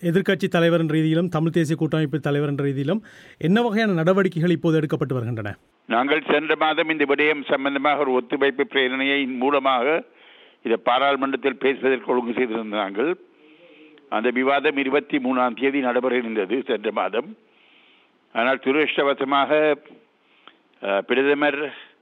எதிர்க்கட்சி தலைவர் என்ற ரீதியிலும் தமிழ் தேசிய கூட்டமைப்பு தலைவர் என்ற ரீதியிலும் என்ன வகையான நடவடிக்கைகள் இப்போது எடுக்கப்பட்டு வருகின்றன நாங்கள் சென்ற மாதம் இந்த விடயம் சம்பந்தமாக ஒரு ஒத்துழைப்பு பிரேரணையின் மூலமாக இதை பாராளுமன்றத்தில் பேசுவதற்கு ஒழுங்கு செய்திருந்த நாங்கள் அந்த விவாதம் இருபத்தி மூணாம் தேதி நடைபெற இருந்தது சென்ற மாதம் ஆனால் துரதிருஷ்டவசமாக அஹ், பிரதமர்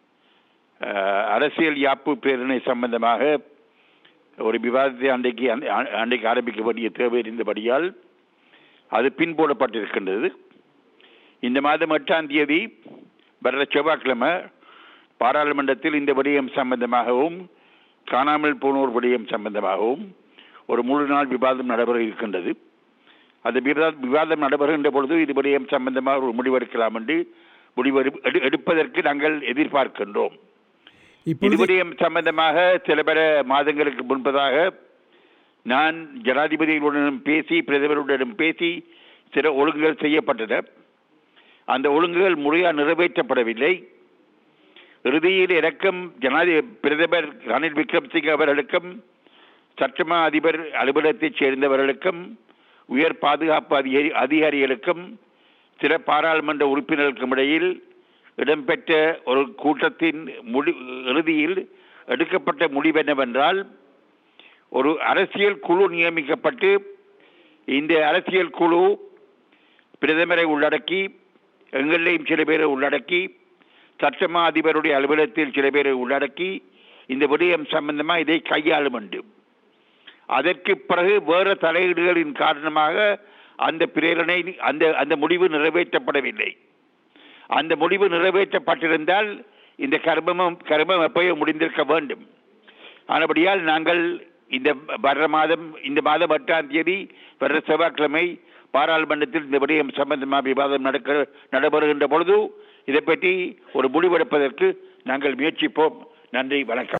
அஹ், அரசியல் யாப்பு பிரேரணை சம்பந்தமாக ஒரு விவாதத்தை அன்றைக்கு அந்த- அ- அன்றைக்கு ஆரம்பிக்க வேண்டிய தேவை இருந்தபடியால் அது பின்போடப்பட்டிருக்கின்றது இந்த மாதம் எட்டாம் தேதி வர்ற செவ்வாய்க்கிழமை பாராளுமன்றத்தில் இந்த விடயம் சம்பந்தமாகவும் காணாமல் போனோர் விடயம் சம்பந்தமாகவும் ஒரு முழு நாள் விவாதம் நடைபெற இருக்கின்றது அந்த விவா- விவாதம் நடைபெறுகின்ற பொழுது இது விடயம் சம்பந்தமாக ஒரு முடிவெடுக்கலாம் என்று முடிவெடு எடு- எடுப்பதற்கு நாங்கள் எதிர்பார்க்கின்றோம் இது இப்பொழுது விடயம் சம்பந்தமாக சில பல மாதங்களுக்கு முன்பதாக நான் ஜனாதிபதிகளுடனும் பேசி பிரதமருடனும் பேசி சில ஒழுங்குகள் செய்யப்பட்டன அந்த ஒழுங்குகள் முறையாக நிறைவேற்றப்படவில்லை இறுதியில் இறக்கம் ஜனாதிபதி பிரதமர் ரணில் விக்ரம்சிங் அவர்களுக்கும் சட்டமா அதிபர் அலுவலகத்தைச் சேர்ந்தவர்களுக்கும் உயர் பாதுகாப்பு அதிகாரி அதிகாரிகளுக்கும் சில பாராளுமன்ற உறுப்பினர்களுக்கும் இடையில் இடம்பெற்ற ஒரு கூட்டத்தின் முடி இறுதியில் எடுக்கப்பட்ட முடிவு என்னவென்றால் ஒரு அரசியல் குழு நியமிக்கப்பட்டு இந்த அரசியல் குழு பிரதமரை உள்ளடக்கி எங்களையும் சில பேரை உள்ளடக்கி சட்டமா அதிபருடைய அலுவலகத்தில் சில பேரை உள்ளடக்கி இந்த விடயம் சம்பந்தமாக இதை கையாளும் என்று அதற்கு பிறகு வேறு தலையீடுகளின் காரணமாக அந்த பிரேரணை அந்த அந்த முடிவு நிறைவேற்றப்படவில்லை அந்த முடிவு நிறைவேற்றப்பட்டிருந்தால் இந்த கர்மமும் கர்மம் எப்பயோ முடிந்திருக்க வேண்டும் ஆனபடியால் நாங்கள் இந்த வர்ற மாதம் இந்த மாதம் எட்டாம் தேதி வர்ற செவ்வாய்க்கிழமை பாராளுமன்றத்தில் இந்த விடயம் சம்பந்தமாக விவாதம் நடக்க நடைபெறுகின்ற பொழுது இதை பற்றி ஒரு முடிவெடுப்பதற்கு நாங்கள் முயற்சிப்போம் நன்றி வணக்கம்